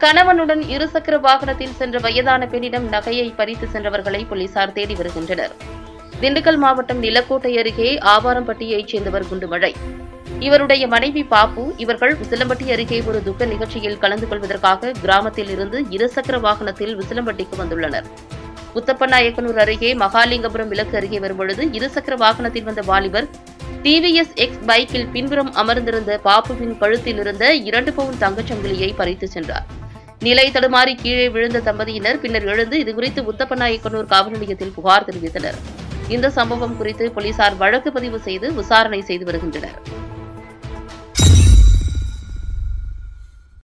கணவனுடன் இருசக்கர வாகனத்தில் சென்ற வயதான பெண்ணிடம் நகையை பறித்து சென்றவர்களை போலீசார் தேடி வருகின்றனர் திண்டுக்கல் மாவட்டம் நிலக்கோட்டை அருகே ஆவாரம்பட்டியைச் சேர்ந்தவர் குண்டுமழை இவருடைய மனைவி பாப்பு இவர்கள் விசிலம்பட்டி அருகே ஒரு துக்க நிகழ்ச்சியில் கலந்து கொள்வதற்காக கிராமத்தில் இருந்து இருசக்கர வாகனத்தில் விசிலம்பட்டிக்கு வந்துள்ளனர் உத்தப்பநாயக்கனூர் அருகே மகாலிங்கபுரம் விலக்கு அருகே வரும்பொழுது இருசக்கர வாகனத்தில் வந்த வாலிபர் டிவிஎஸ் எக்ஸ் பைக்கில் பின்புறம் அமர்ந்திருந்த பாப்புவின் கழுத்தில் இருந்த இரண்டு பவுன் தங்கச்சங்கிலியை பறித்து சென்றார் நிலை தடுமாறி கீழே விழுந்த தம்பதியினர் பின்னர் எழுந்து இதுகுறித்து உத்தப்பநாயக்கனூர் காவல் நிலையத்தில் புகார் தெரிவித்தனர் இந்த சம்பவம் குறித்து போலீசார் வழக்கு பதிவு செய்து விசாரணை செய்து வருகின்றனர்